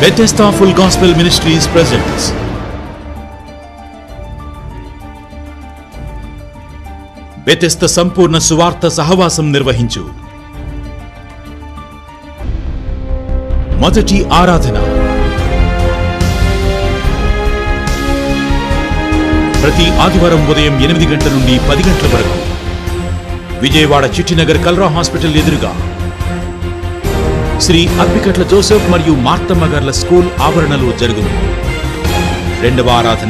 Bethesda Full Gospel Ministries presents Bethesda సంపూర్ణ సువార్త సహవాసం నిర్వహించు మొదటి ఆరాధన ప్రతి ఆదివారం ఉదయం ఎనిమిది గంటల నుండి పది గంటల వరకు విజయవాడ చిట్టినగర్ కల్రా హాస్పిటల్ ఎదురుగా శ్రీ అప్పికట్ల జోసెఫ్ మరియు మార్తమ్మ గార్ల స్కూల్ ఆవరణలో జరుగును రెండవ ఆరాధన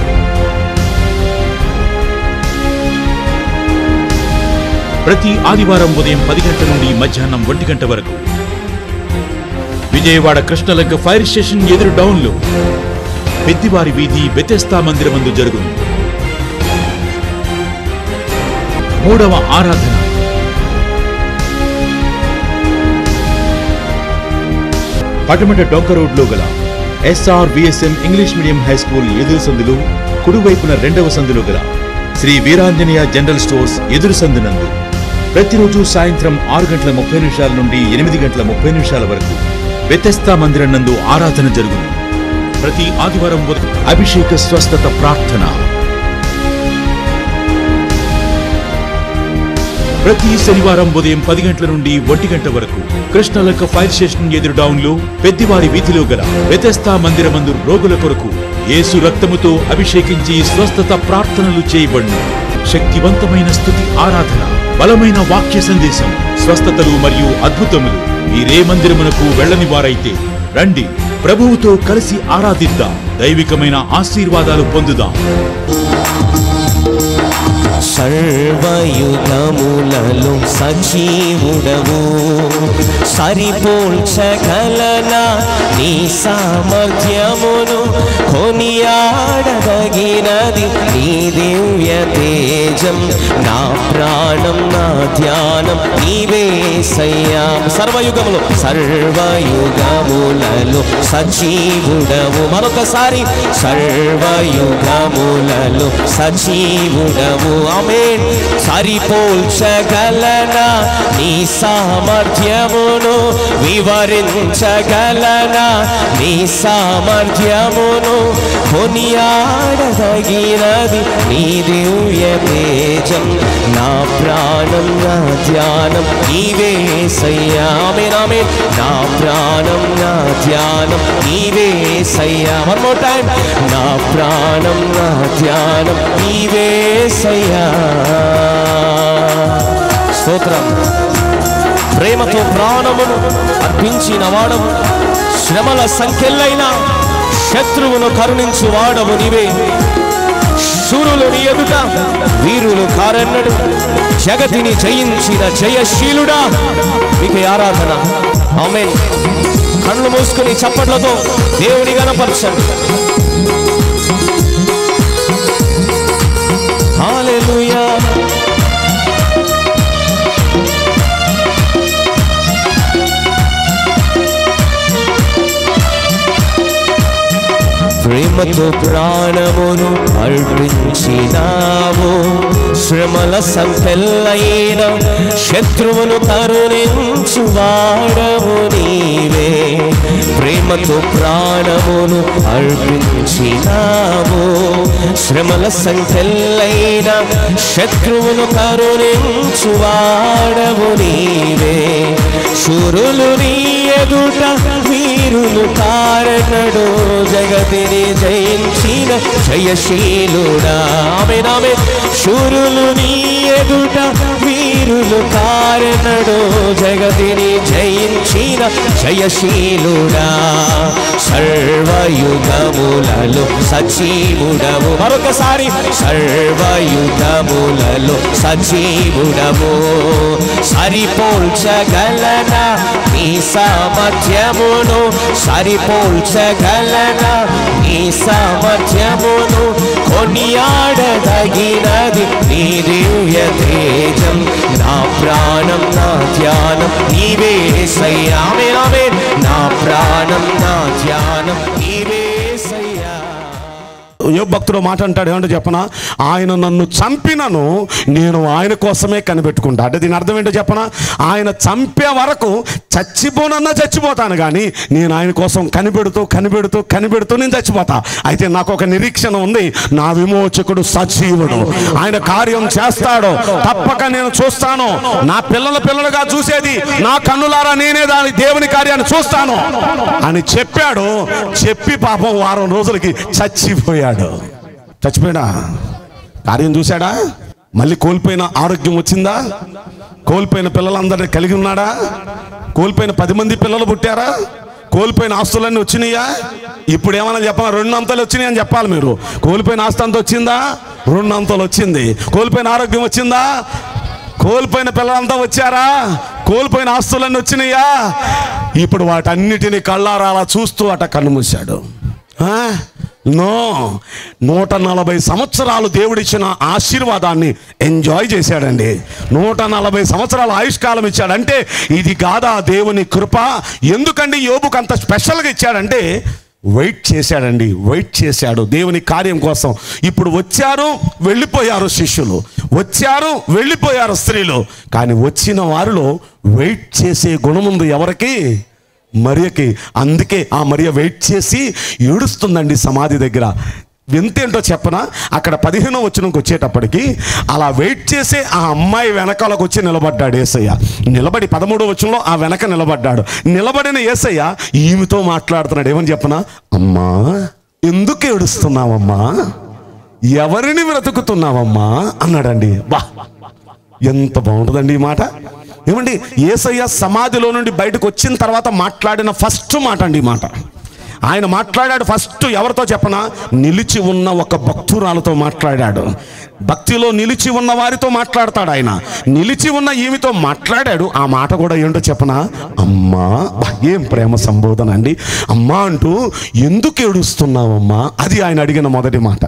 ప్రతి ఆదివారం ఉదయం పది గంటల నుండి మధ్యాహ్నం ఒంటి గంట వరకు విజయవాడ కృష్ణలంక ఫైర్ స్టేషన్ ఎదురు డౌన్లో పెద్దివారి వీధి బెతెస్తా మందిరమందు జరుగును మూడవ ఆరాధన పటమట డొంక రోడ్లో గల SR VSM English medium high school ఎదురు సందులు కుడివైపున రెండవ సందులో గల శ్రీ వీరాంజనేయ జనరల్ స్టోర్స్ ఎదురు సందునందు ప్రతిరోజు సాయంత్రం ఆరు గంటల ముప్పై నిమిషాల నుండి ఎనిమిది గంటల ముప్పై నిమిషాల వరకు వ్యతస్థా మందిరం నందు ఆరాధన జరుగును ప్రతి ఆదివారం ఉదయం అభిషేక స్వస్థత ప్రార్థన ప్రతి శనివారం ఉదయం పది గంటల నుండి ఒంటి గంట వరకు కృష్ణలక్క ఫైర్ స్టేషన్ ఎదురు డౌన్లో పెద్దివారి వీధిలో గల వ్యతస్థా మందిరమందు రోగుల కొరకు యేసు రక్తముతో అభిషేకించి స్వస్థత ప్రార్థనలు చేయబడును శక్తివంతమైన స్థుతి ఆరాధన బలమైన వాక్య సందేశం స్వస్థతలు మరియు అద్భుతములు మీరే మందిరమునకు వెళ్ళని వారైతే రండి ప్రభువుతో కలిసి ఆరాధిద్దాం దైవికమైన ఆశీర్వాదాలు పొందుదాం సర్వయుగములలో సజీవుడవు సరిపోల్చగలనా నీ సామర్థ్యమును కొనియాడదగినది నీ దివ్య తేజం నా ప్రాణం నా ధ్యానం నీవే సయ్యా సర్వయుగములు సర్వయుగములలో సజీవుడవు మరొకసారి సర్వయుగములలో సజీవుడవు ఆమేన్ సరిపోల్చగలనా నీ సామర్థ్యమును వివరించగలనా నీ సామర్థ్యమును కొనియాడదగినది నీ దివ్య తేజం నా ప్రాణం నా ధ్యానం నీవే సయ్యా ఆమేన్ ఆమేన్ నా ప్రాణం నా ధ్యానం నీవే సయ్యా వన్ మోర్ టైం నా ప్రాణం నా ధ్యానం నీవే సయ్యా స్తోత్రం ప్రేమతో ప్రాణమును అర్పించిన వాడవు శ్రమల సంఖ్యలైన శత్రువును కరుణించు వాడవు నీవే శూరులు నీ ఎదుట వీరులు కారెన్నడు జగతిని జయించిన జయశీలుడా మీకే ఆరాధన ఆమె కళ్ళు మూసుకుని చప్పట్లతో దేవుని గణపరచండి హల్లెలూయా ప్రేమతో ప్రాణమును అర్పించినావు శ్రమల సంపెల్లైన శత్రువును కరుణించు వాడవు నీవే ప్రేమతో ప్రాణమును అర్పించినావు శ్రమల సంఖ్యలైన శత్రువును కరుణించు వాడవు నీవే శూరులు నీ ఎదుట వీరులు కారణడు జగతిని జయించిన జయశీలుడా ఆమె నామే శూరులు నీ ఎదుట వీరులు కారణడు జగతిని జయించిన జయశీలుడా సర్వయుగములలో సజీవుడవు మరొకసారి సర్వయుగములలో సజీవుడవు సరిపోల్చగలనా నీ సామర్థ్యమును సరిపోల్చగలనా నీ సామర్థ్యమును కొనియాడదగినది నీ దివ్య తేజం నా ప్రాణం నా ధ్యానం నీవే సయ్యామే నామే నా ప్రాణం నా ధ్యానం నీవే సయ్యా యోగ భక్తుడు మాట అంటాడు ఏమంటే చెప్పనా ఆయన నన్ను చంపినను నేను ఆయన కోసమే కనిపెట్టుకుంటా అంటే దీని అర్థం ఏంటో చెప్పనా ఆయన చంపే వరకు చచ్చిపోనన్నా చచ్చిపోతాను కానీ నేను ఆయన కోసం కనిపెడుతూ కనిపెడుతూ కనిపెడుతూ నేను చచ్చిపోతా అయితే నాకు ఒక నిరీక్షణ ఉంది నా విమోచకుడు సజీవుడు ఆయన కార్యం చేస్తాడు తప్పక నేను చూస్తాను నా పిల్లల పిల్లలుగా చూసేది నా కన్నులారా నేనే దాని దేవుని కార్యాన్ని చూస్తాను అని చెప్పాడు చెప్పి పాపం వారం రోజులకి చచ్చిపోయాడు చచ్చిపోయాడా కార్యం చూశాడా మళ్ళీ కోల్పోయిన ఆరోగ్యం వచ్చిందా కోల్పోయిన పిల్లలందరినీ కలిగి ఉన్నాడా కోల్పోయిన పది మంది పిల్లలు పుట్టారా కోల్పోయిన ఆస్తులన్నీ వచ్చినాయా ఇప్పుడు ఏమైనా చెప్పాలి రెండు అంతలు వచ్చినాయి అని చెప్పాలి మీరు కోల్పోయిన ఆస్తి అంత వచ్చిందా రెండు అంతలు వచ్చింది కోల్పోయిన ఆరోగ్యం వచ్చిందా కోల్పోయిన పిల్లలంతా వచ్చారా కోల్పోయిన ఆస్తులన్నీ వచ్చినాయా ఇప్పుడు వాటన్నిటిని కళ్ళారా అలా చూస్తూ అట కన్ను మూశాడు ఆ? నో నూట నలభై సంవత్సరాలు దేవుడిచ్చిన ఆశీర్వాదాన్ని ఎంజాయ్ చేశాడండి నూట నలభై సంవత్సరాల ఆయుష్కాలం ఇచ్చాడంటే ఇది కాదా దేవుని కృప ఎందుకండి యోబుకు అంత స్పెషల్గా ఇచ్చాడంటే వెయిట్ చేశాడండి వెయిట్ చేశాడు దేవుని కార్యం కోసం ఇప్పుడు వచ్చారు వెళ్ళిపోయారు శిష్యులు వచ్చారు వెళ్ళిపోయారు స్త్రీలు కానీ వచ్చిన వారిలో వెయిట్ చేసే గుణముందు ఎవరికి మరియకి అందుకే ఆ మరియ వెయిట్ చేసి ఏడుస్తుందండి సమాధి దగ్గర వింతేంటో చెప్పనా అక్కడ పదిహేనో వచ్చినకి వచ్చేటప్పటికి అలా వెయిట్ చేసే ఆ అమ్మాయి వెనకాలకు వచ్చి నిలబడ్డాడు ఏసయ్య నిలబడి పదమూడో వచ్చంలో ఆ వెనక నిలబడ్డాడు నిలబడిన ఏసయ్య ఈమెతో మాట్లాడుతున్నాడు ఏమని చెప్పనా అమ్మా ఎందుకు ఏడుస్తున్నావమ్మా ఎవరిని బ్రతుకుతున్నావమ్మా అన్నాడండి బా ఎంత బాగుంటుందండి ఈ మాట ఏమండి ఏసయ్య సమాధిలో నుండి బయటకు వచ్చిన తర్వాత మాట్లాడిన ఫస్ట్ మాట అండి ఈ మాట ఆయన మాట్లాడాడు ఫస్ట్ ఎవరితో చెప్పనా నిలిచి ఉన్న ఒక భక్తురాలతో మాట్లాడాడు భక్తిలో నిలిచి ఉన్న వారితో మాట్లాడతాడు ఆయన నిలిచి ఉన్న ఈమెతో మాట్లాడాడు ఆ మాట కూడా ఏంటో చెప్పనా అమ్మా బా, ఏం ప్రేమ సంబోధన అండి అమ్మా అంటూ ఎందుకు ఏడుస్తున్నావమ్మా అది ఆయన అడిగిన మొదటి మాట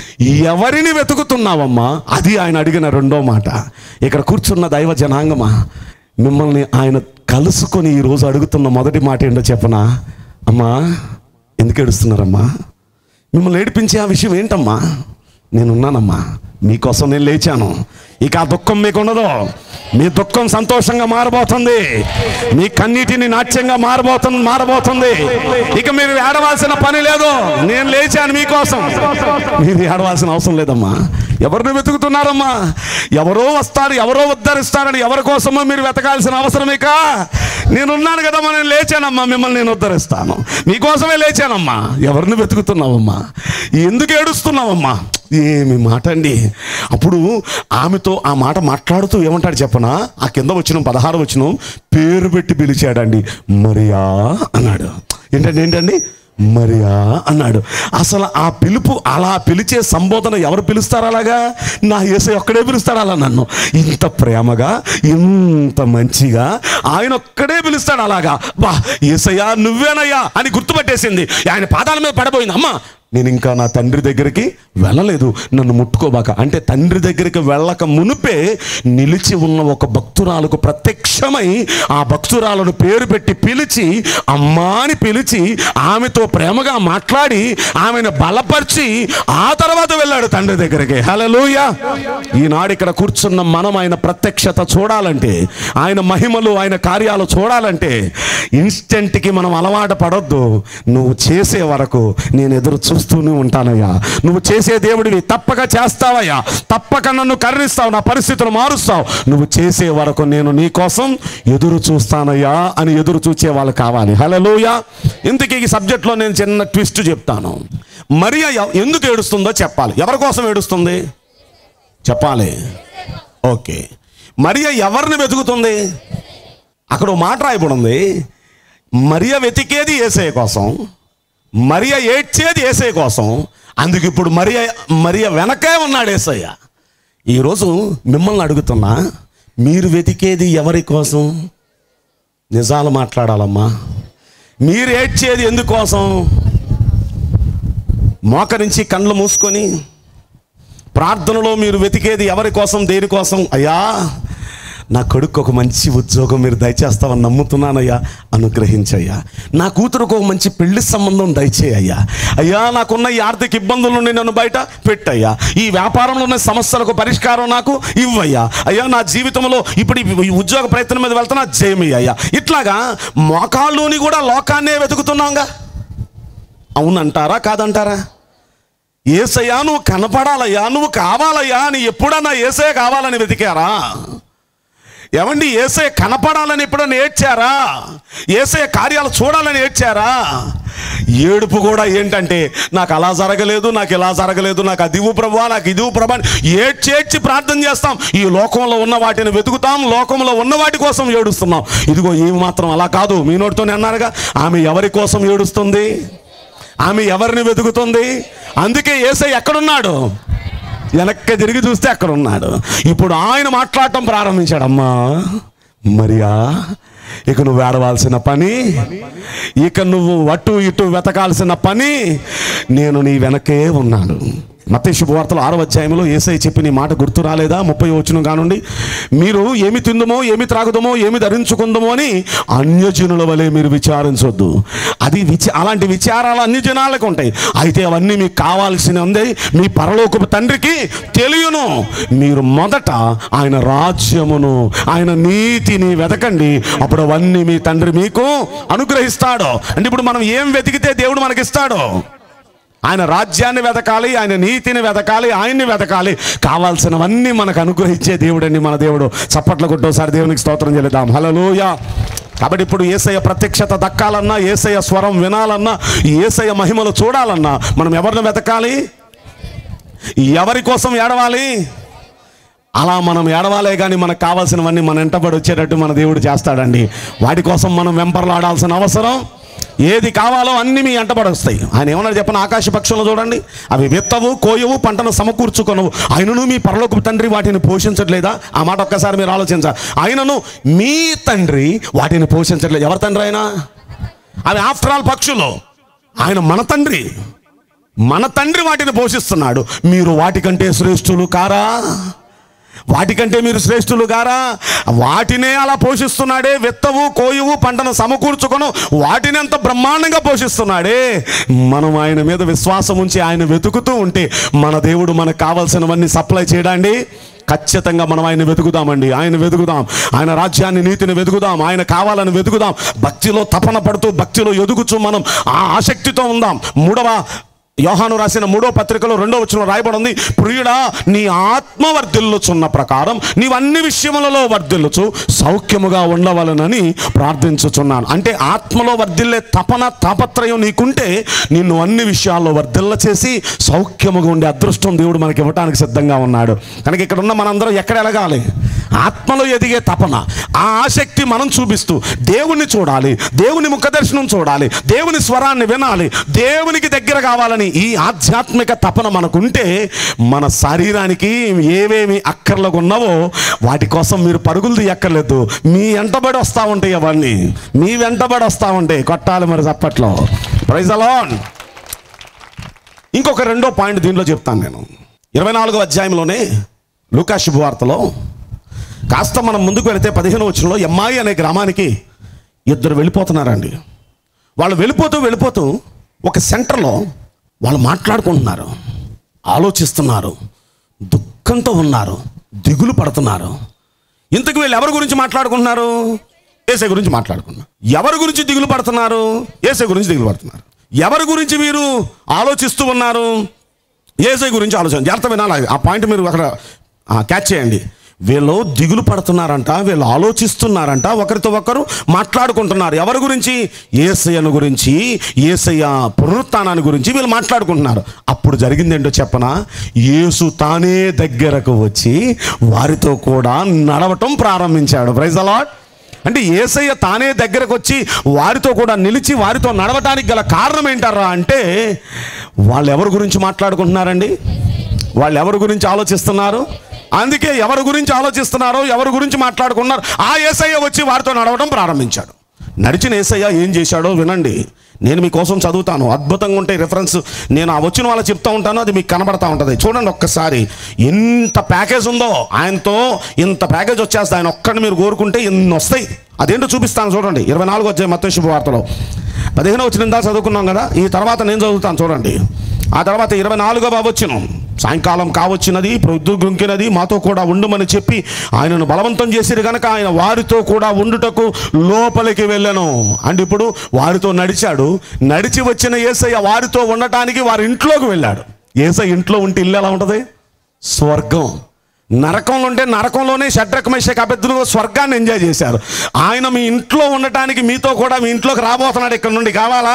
ఎవరిని వెతుకుతున్నావమ్మా అది ఆయన అడిగిన రెండో మాట ఇక్కడ కూర్చున్న దైవ జనాంగమా మిమ్మల్ని ఆయన కలుసుకొని ఈరోజు అడుగుతున్న మొదటి మాట ఏంటో చెప్పనా అమ్మా ఎందుకు ఏడుస్తున్నారమ్మా మిమ్మల్ని ఏడిపించే ఆ విషయం ఏంటమ్మా నేనున్నానమ్మా మీకోసం నేను లేచాను ఇక ఆ దుఃఖం మీకు ఉండదు మీ దుఃఖం సంతోషంగా మారబోతుంది మీ కన్నీటిని నాట్యంగా మారబోతుంది మారబోతుంది ఇక మీరు ఏడవలసిన పని లేదు నేను లేచాను మీకోసం మీరు ఏడవలసిన అవసరం లేదమ్మా ఎవరిని వెతుకుతున్నారమ్మా ఎవరో వస్తారు ఎవరో ఉద్ధరిస్తారని ఎవరి కోసమో మీరు వెతకాల్సిన అవసరం ఇక నేనున్నాను కదమ్మా నేను లేచానమ్మా మిమ్మల్ని నేను ఉద్ధరిస్తాను మీకోసమే లేచానమ్మా ఎవరిని వెతుకుతున్నావమ్మా ఎందుకు ఏడుస్తున్నావమ్మా ఏమి మాట అండి అప్పుడు ఆమెతో ఆ మాట మాట్లాడుతూ ఏమంటాడు చెప్పనా ఆ కింద వచ్చిన పదహారు వచ్చిన పేరు పెట్టి పిలిచాడండి మరియా అన్నాడు ఏంటండి ఏంటండి మరియా అన్నాడు అసలు ఆ పిలుపు అలా పిలిచే సంబోధన ఎవరు పిలుస్తారు అలాగా నా యేసయ్య ఒక్కడే పిలుస్తాడు అలా నన్ను ఇంత ప్రేమగా ఇంత మంచిగా ఆయన ఒక్కడే పిలుస్తాడు అలాగా బా యేసయ్యా నువ్వేనయ్యా అని గుర్తుపట్టేసింది ఆయన పాదాల మీద పడబోయింది అమ్మా నేను ఇంకా నా తండ్రి దగ్గరికి వెళ్ళలేదు నన్ను ముట్టుకోబాక అంటే తండ్రి దగ్గరికి వెళ్ళక మునుపే నిలిచి ఉన్న ఒక భక్తురాలకు ప్రత్యక్షమై ఆ భక్తురాలను పేరు పెట్టి పిలిచి అమ్మా అని పిలిచి ఆమెతో ప్రేమగా మాట్లాడి ఆమెను బలపరిచి ఆ తర్వాత వెళ్ళాడు తండ్రి దగ్గరికి హలలోయ ఈనాడు ఇక్కడ కూర్చున్న మనం ఆయన ప్రత్యక్షత చూడాలంటే ఆయన మహిమలు ఆయన కార్యాలు చూడాలంటే ఇన్స్టెంట్కి మనం అలవాటు పడొద్దు నువ్వు చేసే వరకు నేను ఎదురు చూస్తూనే ఉంటానయ్యా నువ్వు చేసే దేవుడివి తప్పక చేస్తావయ్యా తప్పక నన్ను కరుణిస్తావు నా పరిస్థితులు మారుస్తావు నువ్వు చేసే వరకు నేను నీ కోసం ఎదురు చూస్తానయ్యా అని ఎదురు చూసే వాళ్ళు కావాలి హలోయ ఇంతకీ ఈ సబ్జెక్ట్లో నేను చిన్న ట్విస్ట్ చెప్తాను మరియా ఎవ- ఎందుకు ఏడుస్తుందో చెప్పాలి ఎవరి కోసం ఏడుస్తుంది చెప్పాలి ఓకే మరియ ఎవరిని వెతుకుతుంది అక్కడ ఓ మాట రాయబడి ఉంది మరియ వెతికేది ఏసఐ కోసం మరియ ఏడ్చేది ఏసఐ కోసం అందుకు ఇప్పుడు మరియ మరియ వెనకే ఉన్నాడు ఏసయ్య ఈరోజు మిమ్మల్ని అడుగుతున్నా మీరు వెతికేది ఎవరి కోసం నిజాలు మాట్లాడాలమ్మా మీరు ఏడ్చేది ఎందుకోసం మోకరించి కళ్ళు మూసుకొని ప్రార్థనలో మీరు వెతికేది ఎవరి కోసం దేనికోసం అయ్యా నా కొడుకు ఒక మంచి ఉద్యోగం మీరు దయచేస్తామని నమ్ముతున్నానయ్యా అనుగ్రహించయ్యా నా కూతురుకు ఒక మంచి పెళ్లి సంబంధం దయచేయ్యా అయ్యా నాకున్న ఈ ఆర్థిక ఇబ్బందుల నుండి నన్ను బయట పెట్టయ్యా ఈ వ్యాపారంలో ఉన్న సమస్యలకు పరిష్కారం నాకు ఇవ్వయ్యా అయ్యా నా జీవితంలో ఇప్పుడు ఈ ఉద్యోగ ప్రయత్నం మీద వెళ్తున్నా జయమయ్యా ఇట్లాగా మోకాళ్ళుని కూడా లోకాన్నే వెతుకుతున్నాంగా అవునంటారా కాదంటారా ఏసయ్యా నువ్వు కనపడాలయ్యా నువ్వు కావాలయ్యా అని ఎప్పుడన్నా ఏసయ్య కావాలని వెతికారా ఏమండి ఏసయ్య కనపడాలని ఎప్పుడన్నా ఏడ్చారా ఏసయ్య కార్యాలు చూడాలని ఏడ్చారా ఏడుపు కూడా ఏంటంటే నాకు అలా జరగలేదు నాకు ఇలా జరగలేదు నాకు అది ఇవ్వు ప్రభా నాకు ఇది ఇవ్వు ప్రభా అని ఏడ్చేడ్చి ప్రార్థన చేస్తాం ఈ లోకంలో ఉన్న వాటిని వెతుకుతాం లోకంలో ఉన్న వాటి కోసం ఏడుస్తున్నాం ఇదిగో ఏమి మాత్రం అలా కాదు మీ నోటితోనే అన్నారుగా ఆమె ఎవరి కోసం ఏడుస్తుంది ఆమె ఎవరిని వెతుకుతుంది అందుకే ఏసై ఎక్కడున్నాడు వెనక్కి తిరిగి చూస్తే అక్కడ ఉన్నాడు ఇప్పుడు ఆయన మాట్లాడటం ప్రారంభించాడమ్మా మరియా ఇక నువ్వు ఏడవాల్సిన పని ఇక నువ్వు అటు ఇటు వెతకాల్సిన పని నేను నీ వెనకే ఉన్నాను మత శుభవార్తలు ఆరో అధ్యాయంలో ఏసై చెప్పిన ఈ మాట గుర్తు రాలేదా ముప్పై వచ్చిన కానుండి మీరు ఏమి తిందుమో ఏమి త్రాగుదమో ఏమి ధరించుకుందామో అని అన్యజనుల వలె మీరు విచారించొద్దు అది విచ అలాంటి విచారాలు అన్ని జనాలకు ఉంటాయి అయితే అవన్నీ మీకు కావాల్సిన ఉంది మీ పరలోకపు తండ్రికి తెలియను మీరు మొదట ఆయన రాజ్యమును ఆయన నీతిని వెతకండి అప్పుడు అవన్నీ మీ తండ్రి మీకు అనుగ్రహిస్తాడు అంటే ఇప్పుడు మనం ఏం వెతికితే దేవుడు మనకిస్తాడు ఆయన రాజ్యాన్ని వెతకాలి ఆయన నీతిని వెతకాలి ఆయన్ని వెతకాలి కావాల్సినవన్నీ మనకు అనుగ్రహించే దేవుడండి మన దేవుడు చప్పట్ల కొట్టోసారి దేవునికి స్తోత్రం చెల్లిద్దాం హలలోయ కాబట్టి ఇప్పుడు ఏసయ్య ప్రత్యక్షత దక్కాలన్నా ఏసయ్య స్వరం వినాలన్నా ఏసయ్య మహిమలు చూడాలన్నా మనం ఎవరిని వెతకాలి ఎవరి కోసం ఏడవాలి అలా మనం ఏడవాలే కానీ మనకు కావాల్సినవన్నీ మన వెంటబడి వచ్చేటట్టు మన దేవుడు చేస్తాడండి వాటి కోసం మనం వెంపర్లాడాల్సిన అవసరం ఏది కావాలో అన్ని మీ వెంటబడి వస్తాయి ఆయన ఏమన్నారు చెప్పిన ఆకాశ పక్షులను చూడండి అవి విత్తవు కోయవు పంటను సమకూర్చుకొనవు ఆయనను మీ పరలోకపు తండ్రి వాటిని పోషించట్లేదా ఆ మాట ఒక్కసారి మీరు ఆలోచించాలి ఆయనను మీ తండ్రి వాటిని పోషించట్లేదు ఎవరి తండ్రి ఆయన అవి ఆఫ్టర్ ఆల్ పక్షులు ఆయన మన తండ్రి మన తండ్రి వాటిని పోషిస్తున్నాడు మీరు వాటికంటే శ్రేష్ఠులు కారా వాటికంటే మీరు శ్రేష్ఠులు గారా వాటినే అలా పోషిస్తున్నాడే విత్తవు కోయువు పంటను సమకూర్చుకొను వాటిని అంత బ్రహ్మాండంగా పోషిస్తున్నాడే మనం ఆయన మీద విశ్వాసం ఉంచి ఆయన వెతుకుతూ ఉంటే మన దేవుడు మనకు కావాల్సినవన్నీ సప్లై చేయడండి ఖచ్చితంగా మనం ఆయన వెతుకుదామండి ఆయన వెతుకుదాం ఆయన రాజ్యాన్ని నీతిని వెతుకుదాం ఆయన కావాలని వెతుకుదాం భక్తిలో తపన పడుతూ భక్తిలో ఎదుగుచూ మనం ఆ ఆసక్తితో ఉందాం మూడవ యోహాను రాసిన మూడో పత్రికలో రెండో వచ్చిన రాయబడి ఉంది ప్రియుడా నీ ఆత్మ వర్ధిల్లుచున్న ప్రకారం నీవు అన్ని విషయములలో వర్ధిల్లుచు సౌఖ్యముగా ఉండవలనని ప్రార్థించుచున్నాను అంటే ఆత్మలో వర్ధిల్లే తపన తాపత్రయం నీకుంటే నిన్ను అన్ని విషయాల్లో వర్ధిల్ల చేసి సౌఖ్యముగా ఉండే అదృష్టం దేవుడు మనకి ఇవ్వడానికి సిద్ధంగా ఉన్నాడు కనుక ఇక్కడ ఉన్న మనందరం ఎక్కడ ఎలగాలి ఆత్మలో ఎదిగే తపన ఆ ఆసక్తి మనం చూపిస్తూ దేవుణ్ణి చూడాలి దేవుని ముఖదర్శనం చూడాలి దేవుని స్వరాన్ని వినాలి దేవునికి దగ్గర కావాలని ఈ ఆధ్యాత్మిక తపన మనకుంటే మన శరీరానికి ఏవేమి అక్కర్లకు ఉన్నావో వాటి కోసం మీరు పరుగులు తీయక్కర్లేదు మీ వెంటబడి వస్తూ ఉంటాయి అవన్నీ మీ వెంటబడి వస్తూ ఉంటాయి కొట్టాలి మరి చప్పట్లో ప్రైజ్ అలాన్ ఇంకొక రెండో పాయింట్ దీనిలో చెప్తాను నేను ఇరవై నాలుగో అధ్యాయంలోనే లూకా శుభవార్తలో కాస్త మనం ముందుకు వెళితే పదిహేను వచ్చంలో ఎమ్మాయి అనే గ్రామానికి ఇద్దరు వెళ్ళిపోతున్నారండి వాళ్ళు వెళ్ళిపోతూ వెళ్ళిపోతూ ఒక సెంటర్లో వాళ్ళు మాట్లాడుకుంటున్నారు ఆలోచిస్తున్నారు దుఃఖంతో ఉన్నారు దిగులు పడుతున్నారు ఇంతకు వీళ్ళు ఎవరి గురించి మాట్లాడుకుంటున్నారు ఏసై గురించి మాట్లాడుకున్నారు ఎవరి గురించి దిగులు పడుతున్నారు ఏసై గురించి దిగులు పడుతున్నారు ఎవరి గురించి మీరు ఆలోచిస్తూ ఉన్నారు ఏసై గురించి ఆలోచన జాగ్రత్త వినాలి ఆ పాయింట్ మీరు అక్కడ క్యాచ్ చేయండి వీళ్ళు దిగులు పడుతున్నారంట వీళ్ళు ఆలోచిస్తున్నారంట ఒకరితో ఒకరు మాట్లాడుకుంటున్నారు ఎవరి గురించి ఏసయ్యను గురించి ఏసయ్య పునరుత్నాన్ని గురించి వీళ్ళు మాట్లాడుకుంటున్నారు అప్పుడు జరిగింది ఏంటో చెప్పనా యేసు తానే దగ్గరకు వచ్చి వారితో కూడా నడవటం ప్రారంభించాడు ప్రైజ్ అలాట్ అంటే ఏసయ్య తానే దగ్గరకు వచ్చి వారితో కూడా నిలిచి వారితో నడవటానికి గల కారణం ఏంటారా అంటే వాళ్ళు ఎవరి గురించి మాట్లాడుకుంటున్నారండి వాళ్ళు ఎవరి గురించి ఆలోచిస్తున్నారు అందుకే ఎవరి గురించి ఆలోచిస్తున్నారో ఎవరి గురించి మాట్లాడుకున్నారు ఆ ఏసయ్య వచ్చి వారితో నడవడం ప్రారంభించాడు నడిచిన ఏసయ్య ఏం చేశాడో వినండి నేను మీకోసం చదువుతాను అద్భుతంగా ఉంటే రిఫరెన్స్ నేను ఆ వచ్చిన వాళ్ళకి చెప్తా ఉంటాను అది మీకు కనబడతా ఉంటుంది చూడండి ఒక్కసారి ఎంత ప్యాకేజ్ ఉందో ఆయనతో ఇంత ప్యాకేజ్ వచ్చేస్తే ఆయన ఒక్కడిని మీరు కోరుకుంటే ఇన్ని వస్తాయి అదేంటో చూపిస్తాను చూడండి ఇరవై నాలుగు వచ్చాయి మత్త శుభవార్తలో పదిహేను వచ్చిన దా చదువుకున్నాం కదా ఈ తర్వాత నేను చదువుతాను చూడండి ఆ తర్వాత ఇరవై నాలుగవ వచ్చిన సాయంకాలం కావచ్చినది ప్రొద్దు గుంకినది మాతో కూడా ఉండుమని చెప్పి ఆయనను బలవంతం చేసిరు కనుక ఆయన వారితో కూడా ఉండుటకు లోపలికి వెళ్ళాను అంటే ఇప్పుడు వారితో నడిచాడు నడిచి వచ్చిన ఏసయ్య వారితో ఉండటానికి వారి ఇంట్లోకి వెళ్ళాడు ఏసయ్య ఇంట్లో ఉంటే ఇల్లు ఎలా ఉంటుంది స్వర్గం నరకంలో ఉంటే నరకంలోనే షడ్రకమేషక అభ్యర్థులు స్వర్గాన్ని ఎంజాయ్ చేశారు ఆయన మీ ఇంట్లో ఉండటానికి మీతో కూడా మీ ఇంట్లోకి రాబోతున్నాడు ఇక్కడ నుండి కావాలా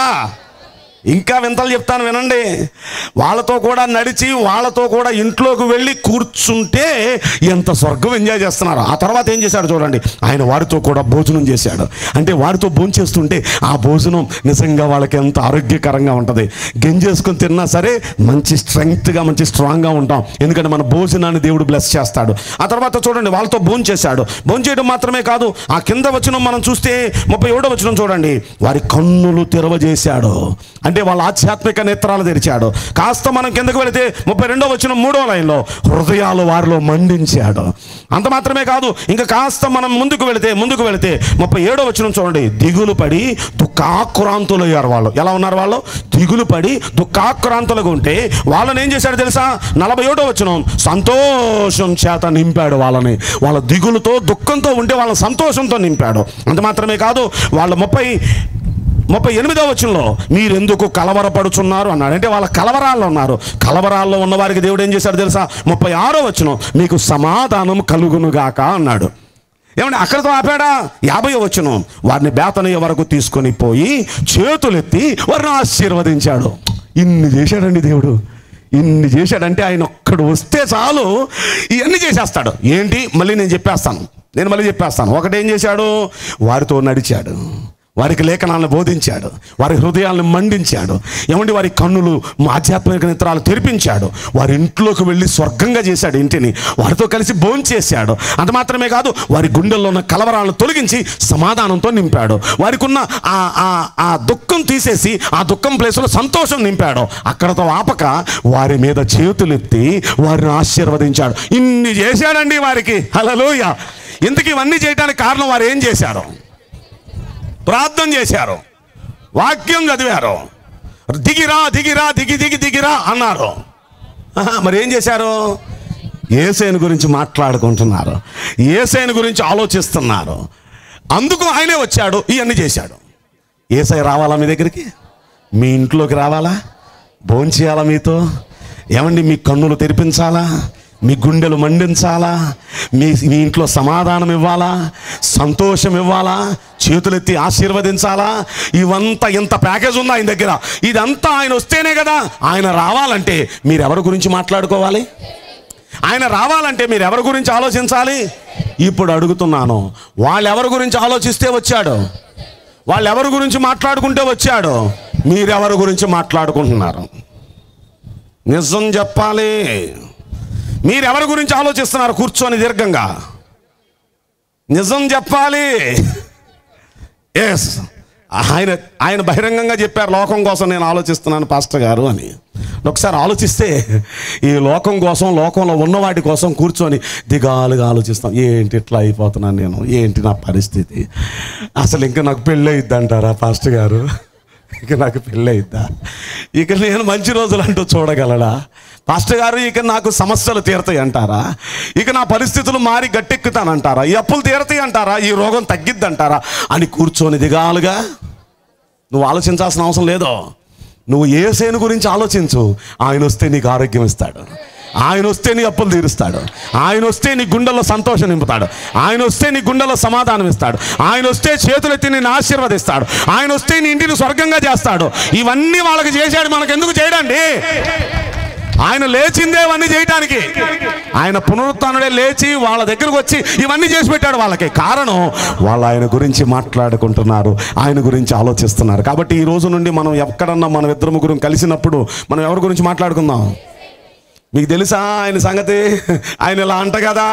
ఇంకా వింతలు చెప్తాను వినండి వాళ్ళతో కూడా నడిచి వాళ్ళతో కూడా ఇంట్లోకి వెళ్ళి కూర్చుంటే ఎంత స్వర్గం ఎంజాయ్ చేస్తున్నారు ఆ తర్వాత ఏం చేశాడు చూడండి ఆయన వారితో కూడా భోజనం చేశాడు అంటే వారితో భోజనం చేస్తుంటే ఆ భోజనం నిజంగా వాళ్ళకి ఎంత ఆరోగ్యకరంగా ఉంటుంది గెంజేసుకొని తిన్నా సరే మంచి స్ట్రెంగ్త్గా మంచి స్ట్రాంగ్గా ఉంటాం ఎందుకంటే మన భోజనాన్ని దేవుడు బ్లెస్ చేస్తాడు ఆ తర్వాత చూడండి వాళ్ళతో భోజనం చేశాడు భోజనం చేయడం మాత్రమే కాదు ఆ కింద వచనం మనం చూస్తే ముప్పై ఏడో వచనం చూడండి వారి కన్నులు తెరవజేశాడు అంటే వాళ్ళ ఆధ్యాత్మిక నేత్రాలు తెరిచాడు కాస్త మనం కిందకు వెళితే ముప్పై రెండో వచ్చిన మూడో లైన్లో హృదయాలు వారిలో మండించాడు అంత మాత్రమే కాదు ఇంకా కాస్త మనం ముందుకు వెళితే ముందుకు వెళితే ముప్పై ఏడో వచ్చిన చూడండి దిగులు పడి దుఃఖాక్రాంతులు అయ్యారు వాళ్ళు ఎలా ఉన్నారు వాళ్ళు దిగులు పడి దుఃఖాక్రాంతులుగా ఉంటే వాళ్ళని ఏం చేశాడు తెలుసా నలభై ఏడో వచ్చిన సంతోషం చేత నింపాడు వాళ్ళని వాళ్ళ దిగులుతో దుఃఖంతో ఉంటే వాళ్ళ సంతోషంతో నింపాడు అంత మాత్రమే కాదు వాళ్ళ ముప్పై ముప్పై ఎనిమిదో వచనంలో మీరెందుకు కలవరపడుచున్నారు అన్నాడు అంటే వాళ్ళ కలవరాల్లో ఉన్నారు కలవరాల్లో ఉన్న వారికి దేవుడు ఏం చేశాడు తెలుసా ముప్పై ఆరో వచనం మీకు సమాధానం కలుగునుగాక అన్నాడు ఏమంటే అక్కడితో ఆపాడా యాభై వచ్చును వారిని బేతనయ్య వరకు తీసుకొని పోయి చేతులెత్తి వారిని ఆశీర్వదించాడు ఇన్ని చేశాడండి దేవుడు ఇన్ని చేశాడంటే ఆయన ఒక్కడు వస్తే చాలు ఇవన్నీ చేసేస్తాడు ఏంటి మళ్ళీ నేను చెప్పేస్తాను నేను మళ్ళీ చెప్పేస్తాను ఒకటేం చేశాడు వారితో నడిచాడు వారికి లేఖనాలను బోధించాడు వారి హృదయాలను మండించాడు ఏమండి వారి కన్నులు ఆధ్యాత్మిక నేత్రాలు తెరిపించాడు వారి ఇంట్లోకి వెళ్ళి స్వర్గంగా చేశాడు ఇంటిని వారితో కలిసి భోంచేశాడు అంత మాత్రమే కాదు వారి గుండెల్లో ఉన్న కలవరాలను తొలగించి సమాధానంతో నింపాడు వారికి ఉన్న ఆ ఆ ఆ దుఃఖం తీసేసి ఆ దుఃఖం ప్లేస్లో సంతోషం నింపాడు అక్కడతో ఆపక వారి మీద చేతులెత్తి వారిని ఆశీర్వదించాడు ఇన్ని చేశాడండి వారికి హలలోయ ఇంతకీ ఇవన్నీ చేయడానికి కారణం వారు ఏం చేశారు ప్రార్థన చేశారు వాక్యం చదివారు దిగిరా దిగిరా దిగి దిగి దిగిరా అన్నారు ఆహా, మరి ఏం చేశారు ఏసైని గురించి మాట్లాడుకుంటున్నారు ఏసైని గురించి ఆలోచిస్తున్నారు అందుకు ఆయనే వచ్చాడు ఇవన్నీ చేశాడు ఏసై రావాలా మీ దగ్గరికి మీ ఇంట్లోకి రావాలా భోంచేయాలా మీతో ఏమండి మీ కన్నులు తెరిపించాలా మీ గుండెలు మండించాలా మీ మీ ఇంట్లో సమాధానం ఇవ్వాలా సంతోషం ఇవ్వాలా చేతులెత్తి ఆశీర్వదించాలా ఇవంతా ఇంత ప్యాకేజ్ ఉంది ఆయన దగ్గర ఇదంతా ఆయన వస్తేనే కదా ఆయన రావాలంటే మీరు ఎవరి గురించి మాట్లాడుకోవాలి ఆయన రావాలంటే మీరు ఎవరి గురించి ఆలోచించాలి ఇప్పుడు అడుగుతున్నాను వాళ్ళు ఎవరి గురించి ఆలోచిస్తే వచ్చాడు వాళ్ళు ఎవరి గురించి మాట్లాడుకుంటే వచ్చాడు మీరెవరి గురించి మాట్లాడుకుంటున్నారు నిజం చెప్పాలి మీరెవరి గురించి ఆలోచిస్తున్నారు కూర్చొని దీర్ఘంగా నిజం చెప్పాలి ఎస్ ఆయన ఆయన బహిరంగంగా చెప్పారు లోకం కోసం నేను ఆలోచిస్తున్నాను పాస్టర్ గారు అని ఒకసారి ఆలోచిస్తే ఈ లోకం కోసం లోకంలో ఉన్న వాటి కోసం కూర్చొని దిగాలుగా ఆలోచిస్తాం ఏంటి ఇట్లా అయిపోతున్నాను నేను ఏంటి నా పరిస్థితి అసలు ఇంకా నాకు పెళ్ళి అయిద్దంటారా పాస్టర్ గారు ఇక నాకు పెళ్ళి అయిద్దా ఇక నేను మంచి రోజులు అంటూ చూడగలడా పాస్టర్ గారు ఇక నాకు సమస్యలు తీరతాయి అంటారా ఇక నా పరిస్థితులు మారి గట్టెక్కుతానంటారా ఈ అప్పులు తీరతాయి అంటారా ఈ రోగం తగ్గిద్ది అంటారా అని కూర్చొని దిగాలుగా నువ్వు ఆలోచించాల్సిన అవసరం లేదో నువ్వు ఏసేను గురించి ఆలోచించు ఆయన వస్తే నీకు ఆరోగ్యం ఇస్తాడు ఆయన వస్తే నీ అప్పులు తీరుస్తాడు ఆయన వస్తే నీ గుండెల్లో సంతోషం నింపుతాడు ఆయన వస్తే నీ గుండెల్లో సమాధానం ఇస్తాడు ఆయన వస్తే చేతులెత్తి నిన్ను ఆశీర్వదిస్తాడు ఆయన వస్తే నీ ఇంటిని స్వర్గంగా చేస్తాడు ఇవన్నీ వాళ్ళకి చేశాడు మనకు ఎందుకు చేయడండి ఆయన లేచిందే ఇవన్నీ చేయటానికి ఆయన పునరుత్నుడే లేచి వాళ్ళ దగ్గరకు వచ్చి ఇవన్నీ చేసి పెట్టాడు వాళ్ళకి కారణం వాళ్ళు ఆయన గురించి మాట్లాడుకుంటున్నారు ఆయన గురించి ఆలోచిస్తున్నారు కాబట్టి ఈ రోజు నుండి మనం ఎక్కడన్నా మనం ఇద్దరు ముగ్గురు కలిసినప్పుడు మనం ఎవరి గురించి మాట్లాడుకుందాం మీకు తెలుసా ఆయన సంగతి ఆయన ఇలా అంట కదా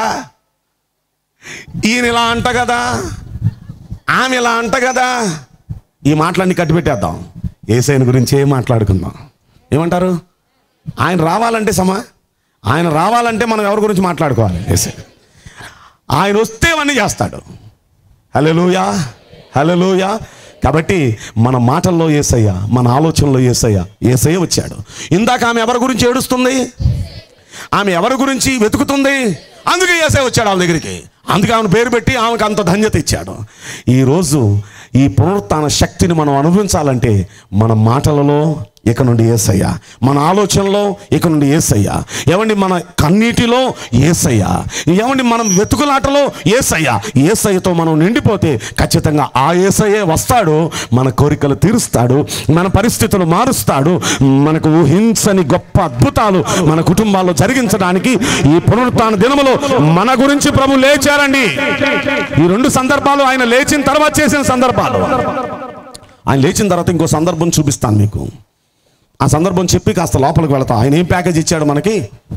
ఈయన ఇలా అంట కదా ఆమె ఇలా అంట కదా ఈ మాటలన్నీ కట్టిపెట్టేద్దాం ఏసైన గురించి ఏం మాట్లాడుకుందాం ఏమంటారు ఆయన రావాలంటే సమా ఆయన రావాలంటే మనం ఎవరి గురించి మాట్లాడుకోవాలి ఏసై ఆయన వస్తే అవన్నీ చేస్తాడు హలోయా హలోయా కాబట్టి మన మాటల్లో ఏసయ్య మన ఆలోచనలో ఏసయ్య ఏసయ్య వచ్చాడు ఇందాక ఆమె ఎవరి గురించి ఏడుస్తుంది ఆమె ఎవరి గురించి వెతుకుతుంది అందుకే ఏసయ్య వచ్చాడు ఆమె దగ్గరికి అందుకే ఆమెను పేరు పెట్టి ఆమెకు అంత ధన్యత ఇచ్చాడు ఈరోజు ఈ పునరుత్న శక్తిని మనం అనుభవించాలంటే మన మాటలలో ఇక నుండి ఏసయ్య మన ఆలోచనలో ఇక నుండి ఏసయ్య ఏమండి మన కన్నీటిలో ఏసయ్య ఏమండి మనం వెతుకులాటలో ఏసయ్య ఏసయ్యతో మనం నిండిపోతే ఖచ్చితంగా ఆ ఏసయ్యే వస్తాడు మన కోరికలు తీరుస్తాడు మన పరిస్థితులు మారుస్తాడు మనకు ఊహించని గొప్ప అద్భుతాలు మన కుటుంబాల్లో జరిగించడానికి ఈ పునరుత్న దినములో మన గురించి ప్రభు లేచారండి ఈ రెండు సందర్భాలు ఆయన లేచిన తర్వాత చేసిన సందర్భాలు ఆయన లేచిన తర్వాత ఇంకో సందర్భం చూపిస్తాను మీకు ఆ సందర్భం చెప్పి కాస్త లోపలికి వెళతా ఆయన ఏం ప్యాకేజ్ ఇచ్చాడు మనకి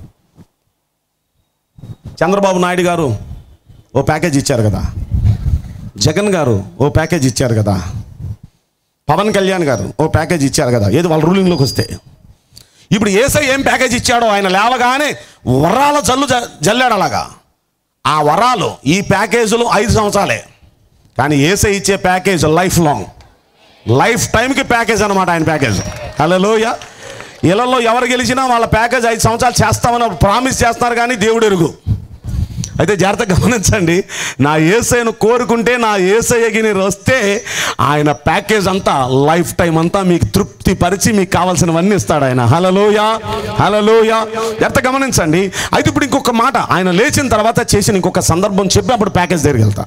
చంద్రబాబు నాయుడు గారు ఓ ప్యాకేజ్ ఇచ్చారు కదా జగన్ గారు ఓ ప్యాకేజ్ ఇచ్చారు కదా పవన్ కళ్యాణ్ గారు ఓ ప్యాకేజ్ ఇచ్చారు కదా ఏది వాళ్ళ రూలింగ్లోకి వస్తే ఇప్పుడు ఏసై ఏం ప్యాకేజ్ ఇచ్చాడో ఆయన లేవగానే వరాల జల్లు జ- జల్లాడు అలాగా ఆ వరాలు ఈ ప్యాకేజీలు ఐదు సంవత్సరాలే కానీ ఏసై ఇచ్చే ప్యాకేజ్ లైఫ్ లాంగ్ లైఫ్ టైంకి ప్యాకేజ్ అనమాట ఆయన ప్యాకేజ్ హలోయ ఇళ్లలో ఎవరు గెలిచినా వాళ్ళ ప్యాకేజ్ ఐదు సంవత్సరాలు చేస్తామని ప్రామిస్ చేస్తున్నారు కానీ దేవుడు ఎరుగు అయితే జాగ్రత్తగా గమనించండి నా ఏసైను కోరుకుంటే నా ఏసయ్యకి మీరు వస్తే ఆయన ప్యాకేజ్ అంతా లైఫ్ టైం అంతా మీకు తృప్తి పరిచి మీకు కావాల్సినవన్నీ ఇస్తాడు ఆయన హలలోయ హలలోయ జాగ్రత్త గమనించండి అయితే ఇప్పుడు ఇంకొక మాట ఆయన లేచిన తర్వాత చేసిన ఇంకొక సందర్భం చెప్పి అప్పుడు ప్యాకేజ్ దగ్గరికి వెళ్తా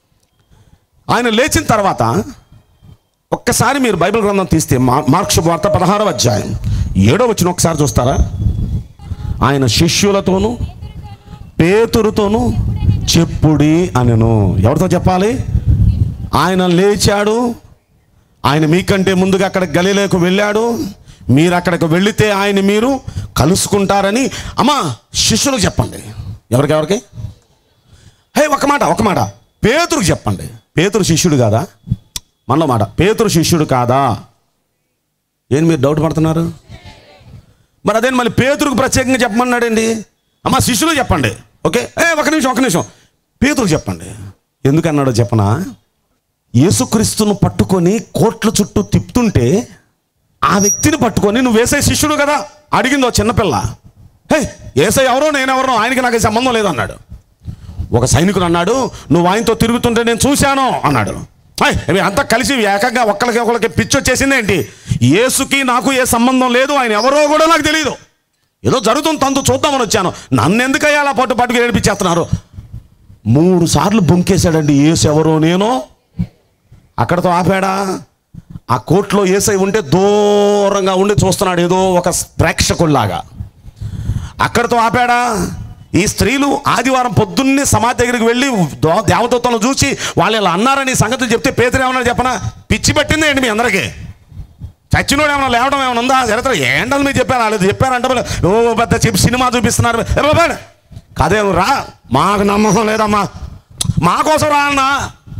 ఆయన లేచిన తర్వాత ఒక్కసారి మీరు బైబిల్ గ్రంథం తీస్తే మా మార్క్స్ వార్త పదహారవ అధ్యాయం ఏడో వచ్చిన ఒకసారి చూస్తారా ఆయన శిష్యులతోనూ పేతురుతోనూ చెప్పుడి అనెను ఎవరితో చెప్పాలి ఆయన లేచాడు ఆయన మీకంటే ముందుగా అక్కడ గలిలోకి వెళ్ళాడు మీరు అక్కడికి వెళితే ఆయన మీరు కలుసుకుంటారని అమ్మా శిష్యులకు చెప్పండి ఎవరికెవరికి హే ఒక మాట ఒక మాట పేతురుకు చెప్పండి పేతురు శిష్యుడు కాదా మనలో మాట పేతురు శిష్యుడు కాదా ఏం మీరు డౌట్ పడుతున్నారు మరి అదే మళ్ళీ పేతురుకు ప్రత్యేకంగా చెప్పమన్నాడండి అమ్మ శిష్యులు చెప్పండి ఓకే ఏ ఒక నిమిషం ఒక నిమిషం పేతురుకు చెప్పండి ఎందుకన్నాడో చెప్పనా యేసుక్రీస్తును పట్టుకొని కోట్ల చుట్టూ తిప్పుతుంటే ఆ వ్యక్తిని పట్టుకొని నువ్వు వేసే శిష్యుడు కదా అడిగిందో చిన్నపిల్ల హే ఏసై ఎవరో నేనెవరో ఆయనకి నాకు సంబంధం లేదన్నాడు ఒక సైనికుడు అన్నాడు నువ్వు ఆయనతో తిరుగుతుంటే నేను చూశాను అన్నాడు "హై, ఇవి అంతా కలిసి ఏకంగా ఒక్కరికి ఒకరికి పిచ్చి వచ్చేసింది ఏంటి యేసుకి నాకు ఏ సంబంధం లేదు ఆయన ఎవరో కూడా నాకు తెలియదు ఏదో జరుగుతుంది తంతు చూద్దామని వచ్చాను నన్ను ఎందుకయ్యా అలా పట్టు పట్టుకు ఏడిపించేస్తున్నారు మూడు సార్లు బొంకేశాడండి ఏసు ఎవరో నేను అక్కడతో ఆపాడా ఆ కోర్టులో ఏసై ఉంటే దూరంగా ఉండి చూస్తున్నాడు ఏదో ఒక ప్రేక్షకుల్లాగా అక్కడితో ఆపాడా ఈ స్త్రీలు ఆదివారం పొద్దున్నే సమాధి దగ్గరికి వెళ్ళి దో- దేవదూతలను చూసి వాళ్ళు ఇలా అన్నారని ఈ సంగతి చెప్తే పేదరు ఏమన్నా చెప్పనా పిచ్చి పట్టింది ఏంటి మీ అందరికీ చచ్చినోడు ఏమైనా లేవడం ఏమైనా ఉందా జరుగుతా ఏంటని మీరు చెప్పారు వాళ్ళు చెప్పారంటే మళ్ళీ, ఓ పెద్ద చెప్పి సినిమా చూపిస్తున్నారు ఏ బాబా, కదేం రా మాకు నమ్మకం లేదమ్మా మా కోసం రా అన్నా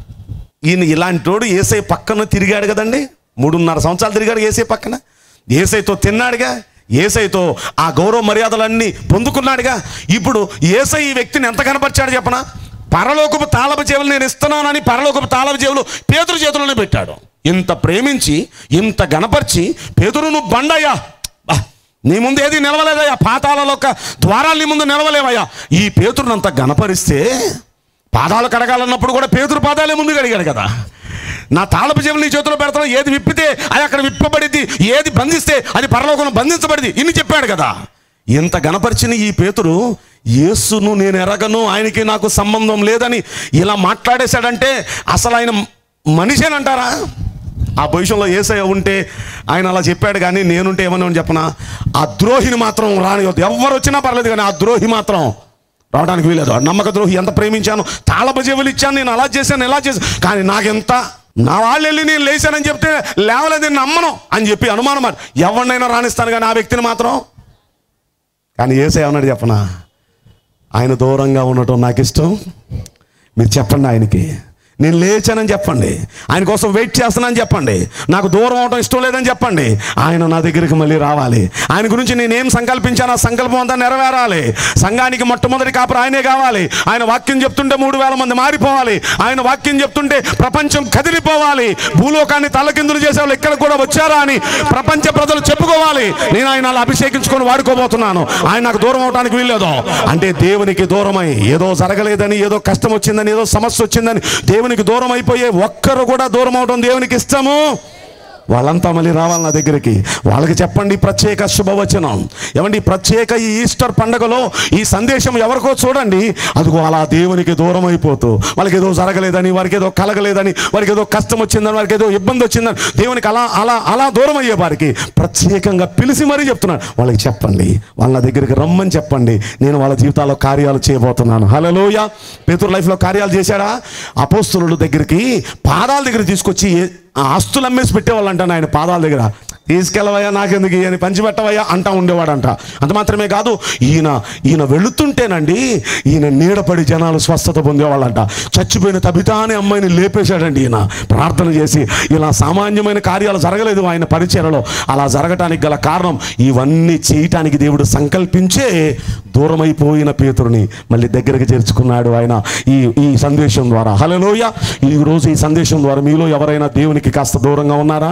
ఈయన ఇలాంటోడు ఏసై పక్కన తిరిగాడు కదండి మూడున్నర సంవత్సరాలు తిరిగాడు ఏసై పక్కన ఏసైతో తిన్నాడుగా ఏసైతో ఆ గౌరవ మర్యాదలన్నీ పొందుకున్నాడుగా ఇప్పుడు ఏసై ఈ వ్యక్తిని ఎంత కనపరిచాడు చెప్పనా పరలోకపు తాళపు చెవులు నేను ఇస్తున్నానని పరలోకపు తాళపు చెవులు పేతురు చేతుల్లోనే పెట్టాడు ఇంత ప్రేమించి ఇంత గనపరిచి పేతురు నువ్వు బండయ్యా బా, నీ ముందు ఏది నిలవలేదయ్యా పాతాలలో ఒక ద్వారాలు నీ ముందు నిలవలేవయ్యా ఈ పేతురునంత గనపరిస్తే పాదాలు కడగాలన్నప్పుడు కూడా పేతురు పాదాలే ముందు కడిగాడు కదా నా తాళపు చెవులు నీ చేతిలో పెడతాను ఏది విప్పితే అది అక్కడ విప్పబడిద్ది ఏది బంధిస్తే అది పరలోకంలో బంధించబడింది ఇన్ని చెప్పాడు కదా ఇంత గనపరిచిన ఈ పేతురు యేసును నేను ఎరగను ఆయనకి నాకు సంబంధం లేదని ఇలా మాట్లాడేశాడంటే అసలు ఆయన మనిషేనంటారా ఆ పొజిషన్లో ఏసయ్య ఉంటే ఆయన అలా చెప్పాడు కానీ నేనుంటే ఏమన్నా చెప్పనా ఆ ద్రోహిని మాత్రం రానివద్దు ఎవరు వచ్చినా పర్లేదు కానీ ఆ ద్రోహి మాత్రం రావడానికి వీలేదు ఆ నమ్మక ద్రోహి ఎంత ప్రేమించాను తాళపు చెవులు ఇచ్చాను నేను అలా చేశాను ఇలా చేశాను కానీ నాకెంత నా వాళ్ళు వెళ్ళి నేను లేచానని చెప్తే లేవలేదు నేను నమ్మను అని చెప్పి అనుమానం మరి ఎవరినైనా రాణిస్తాను కానీ ఆ వ్యక్తిని మాత్రం కానీ ఏసే ఏమన్నాడు చెప్పనా ఆయన దూరంగా ఉండటం నాకు ఇష్టం మీరు చెప్పండి ఆయనకి నేను లేచానని చెప్పండి ఆయన కోసం వెయిట్ చేస్తున్నానని చెప్పండి నాకు దూరం అవడం ఇష్టం లేదని చెప్పండి ఆయన నా దగ్గరికి మళ్ళీ రావాలి ఆయన గురించి నేనేం సంకల్పించాను ఆ సంకల్పం అంతా నెరవేరాలి సంఘానికి మొట్టమొదటి కాపురం ఆయనే కావాలి ఆయన వాక్యం చెప్తుంటే మూడు వేల మంది మారిపోవాలి ఆయన వాక్యం చెప్తుంటే ప్రపంచం కదిలిపోవాలి భూలోకాన్ని తలకిందులు చేసే వాళ్ళు ఇక్కడ కూడా వచ్చారా అని ప్రపంచ ప్రజలు చెప్పుకోవాలి నేను ఆయన అలా అభిషేకించుకొని వాడుకోబోతున్నాను ఆయన నాకు దూరం అవడానికి వీల్లేదు అంటే దేవునికి దూరమై ఏదో జరగలేదని ఏదో కష్టం వచ్చిందని ఏదో సమస్య వచ్చిందని దేవునికి దూరం అయిపోయే ఒక్కరు కూడా దూరం అవడం దేవునికి ఇష్టము వాళ్ళంతా మళ్ళీ రావాలి నా దగ్గరికి వాళ్ళకి చెప్పండి ప్రత్యేక శుభవచనం ఏమండి ఈ ప్రత్యేక ఈ ఈస్టర్ పండగలో ఈ సందేశం ఎవరికో చూడండి అదిగో అలా దేవునికి దూరం అయిపోతూ వాళ్ళకి ఏదో జరగలేదని వారికి ఏదో కలగలేదని వారికి ఏదో కష్టం వచ్చిందని వారికి ఏదో ఇబ్బంది వచ్చిందని దేవునికి అలా అలా అలా దూరం అయ్యే వారికి ప్రత్యేకంగా పిలిచి మరీ చెప్తున్నాను వాళ్ళకి చెప్పండి వాళ్ళ నా దగ్గరికి రమ్మని చెప్పండి నేను వాళ్ళ జీవితాల్లో కార్యాలు చేయబోతున్నాను హలోయ పేతురు లైఫ్లో కార్యాలు చేశాడా అపోస్తుల దగ్గరికి పాదాల దగ్గర తీసుకొచ్చి ఏ- ఆ ఆస్తులు అమ్మేసి పెట్టేవాళ్ళంట ఆయన పాదాల దగ్గర తీసుకెళ్ళవయ్యా నాకెందుకు ఈయన పంచిపెట్టవయ్యా అంటా ఉండేవాడంట అంత మాత్రమే కాదు ఈయన ఈయన వెళుతుంటేనండి ఈయన నీడపడి జనాలు స్వస్థత పొందేవాళ్ళంట చచ్చిపోయిన తబితా అనే అమ్మాయిని లేపేశాడండి ఈయన ప్రార్థన చేసి ఇలా సామాన్యమైన కార్యాలు జరగలేదు ఆయన పరిచయలో అలా జరగటానికి గల కారణం ఇవన్నీ చేయటానికి దేవుడు సంకల్పించే దూరమైపోయిన పేతురుని మళ్ళీ దగ్గరికి చేర్చుకున్నాడు ఆయన ఈ ఈ సందేశం ద్వారా హలోయ ఈ రోజు ఈ సందేశం ద్వారా మీలో ఎవరైనా దేవునికి కాస్త దూరంగా ఉన్నారా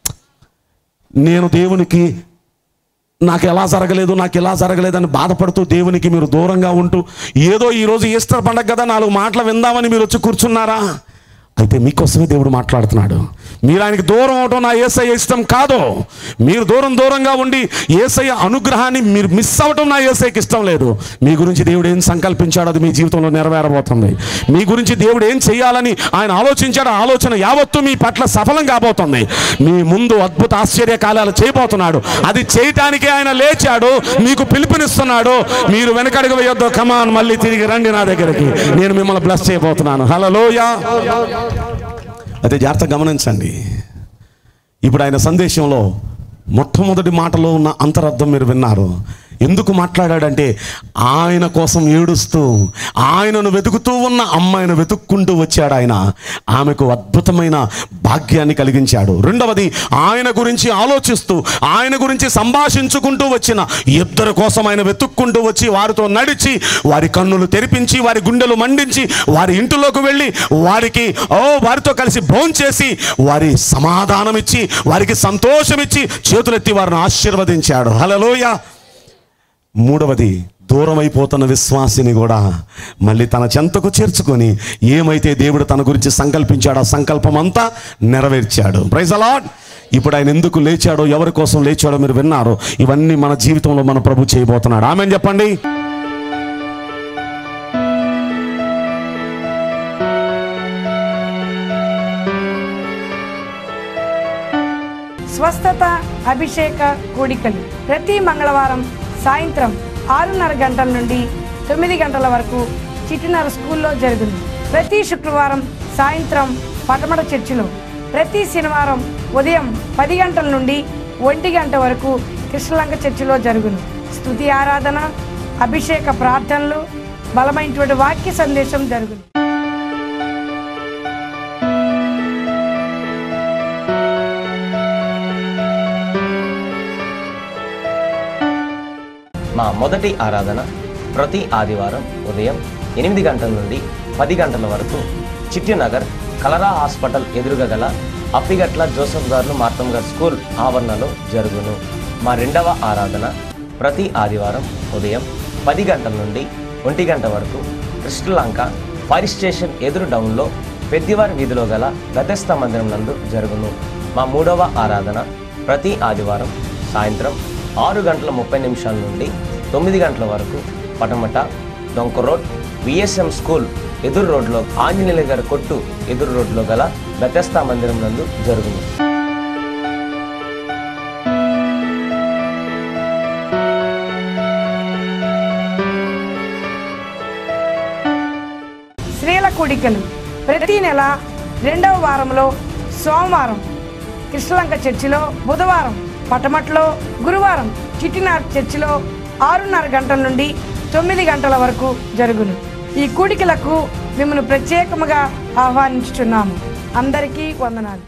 నేను దేవునికి నాకు ఎలా జరగలేదు నాకు ఎలా జరగలేదని బాధపడుతూ దేవునికి మీరు దూరంగా ఉంటూ ఏదో ఈరోజు ఈస్టర్ పండగ కదా నాలుగు మాటలు విందామని మీరు వచ్చి కూర్చున్నారా అయితే మీకోసమే దేవుడు మాట్లాడుతున్నాడు మీరు ఆయనకి దూరం అవడం నా ఏసయ్య ఇష్టం కాదు మీరు దూరం దూరంగా ఉండి ఏసయ్య అనుగ్రహాన్ని మీరు మిస్ అవ్వటం నా ఏసయ్యకి ఇష్టం లేదు మీ గురించి దేవుడు ఏం సంకల్పించాడో అది మీ జీవితంలో నెరవేరబోతుంది మీ గురించి దేవుడు ఏం చేయాలని ఆయన ఆలోచించాడో ఆ ఆలోచన యావత్తు మీ పట్ల సఫలం కాబోతుంది మీ ముందు అద్భుత ఆశ్చర్య కాలాలు చేయబోతున్నాడు అది చేయటానికే ఆయన లేచాడు మీకు పిలుపునిస్తున్నాడు మీరు వెనకడుగు వేయొద్దు కమాన్ మళ్ళీ తిరిగి రండి నా దగ్గరికి నేను మిమ్మల్ని బ్లెస్ చేయబోతున్నాను హలోయ అయితే జాగ్రత్త గమనించండి ఇప్పుడు ఆయన సందేశంలో మొట్టమొదటి మాటలో ఉన్న అంతరార్థం మీరు విన్నారు ఎందుకు మాట్లాడాడంటే ఆయన కోసం ఏడుస్తూ ఆయనను వెతుకుతూ ఉన్న అమ్మాయిని వెతుక్కుంటూ వచ్చాడు ఆయన ఆమెకు అద్భుతమైన భాగ్యాన్ని కలిగించాడు రెండవది ఆయన గురించి ఆలోచిస్తూ ఆయన గురించి సంభాషించుకుంటూ వచ్చిన ఇద్దరు కోసం ఆయన వెతుక్కుంటూ వచ్చి వారితో నడిచి వారి కన్నులు తెరిపించి వారి గుండెలు మండించి వారి ఇంటిలోకి వెళ్ళి వారికి ఓ వారితో కలిసి భోంచేసి వారి సమాధానం ఇచ్చి వారికి సంతోషం ఇచ్చి చేతులెత్తి వారిని ఆశీర్వదించాడు హలలోయ మూడవది దూరమైపోతున్న విశ్వాసిని కూడా మళ్ళీ తన చెంతకు చేర్చుకొని ఏమైతే దేవుడు తన గురించి సంకల్పించాడో ఆ సంకల్పం అంతా నెరవేర్చాడు ప్రైజ్ అలాడ్ ఇప్పుడు ఆయన ఎందుకు లేచాడో ఎవరి కోసం లేచాడో మీరు విన్నారు ఇవన్నీ మన జీవితంలో మన ప్రభు చేయబోతున్నాడు ఆమె చెప్పండి స్వస్థత అభిషేక కూడికలు ప్రతి మంగళవారం సాయంత్రం ఆరున్నర గంటల నుండి తొమ్మిది గంటల వరకు చిట్టినర స్కూల్లో జరుగును ప్రతి శుక్రవారం సాయంత్రం పటమట చర్చిలో ప్రతి శనివారం ఉదయం పది గంటల నుండి ఒంటి గంట వరకు కృష్ణలంక చర్చిలో జరుగును స్తుతి ఆరాధన అభిషేక ప్రార్థనలు బలమైనటువంటి వాక్య సందేశం జరుగును మా మొదటి ఆరాధన ప్రతి ఆదివారం ఉదయం ఎనిమిది గంటల నుండి పది గంటల వరకు చిట్టినగర్ కలరా హాస్పిటల్ ఎదురుగా గల అప్పిగట్ల జోసఫ్ గారు మార్తమ్ గారు స్కూల్ ఆవరణలో జరుగును మా రెండవ ఆరాధన ప్రతి ఆదివారం ఉదయం పది గంటల నుండి ఒంటి గంట వరకు కృష్ణలంక ఫైర్ స్టేషన్ ఎదురు డౌన్లో పెద్దివారి వీధిలో గల గతస్థ మందిరం నందు జరుగును మా మూడవ ఆరాధన ప్రతి ఆదివారం సాయంత్రం ఆరు గంటల ముప్పై నిమిషాల నుండి తొమ్మిది గంటల వరకు పటమట డొంక రోడ్ విఎస్ఎం స్కూల్ ఎదురు రోడ్లో ఆంజనేయుల గారి కొట్టు ఎదురు రోడ్లో గల బెతస్తా మందిరం నందు జరుగును స్త్రీల కూడికలు ప్రతి నెల రెండవ వారంలో సోమవారం కృష్ణలంక చర్చిలో బుధవారం పటమట్లో గురువారం చిట్టినార్ చర్చిలో ఆరున్నర గంటల నుండి తొమ్మిది గంటల వరకు జరుగును ఈ కూడికలకు మిమ్మల్ని ప్రత్యేకముగా ఆహ్వానించుచున్నాము అందరికీ వందనాలు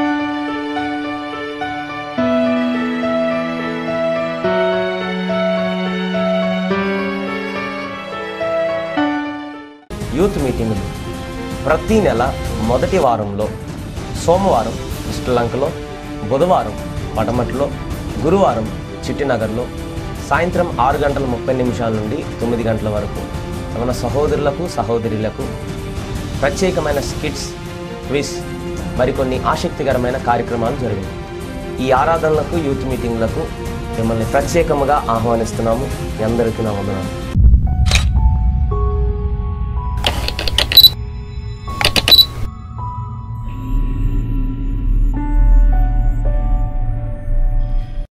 యూత్ మీటింగులు ప్రతి నెల మొదటి వారంలో సోమవారం శ్రీలంకలో బుధవారం పడమట్లో గురువారం చిట్టినగర్లో సాయంత్రం ఆరు గంటల ముప్పై నిమిషాల నుండి తొమ్మిది గంటల వరకు మన సహోదరులకు సహోదరులకు ప్రత్యేకమైన స్కిట్స్ క్విజ్ మరికొన్ని ఆసక్తికరమైన కార్యక్రమాలు జరిగాయి ఈ ఆరాధనలకు యూత్ మీటింగ్లకు మిమ్మల్ని ప్రత్యేకముగా ఆహ్వానిస్తున్నాము మీ అందరికీ నా వందనాలు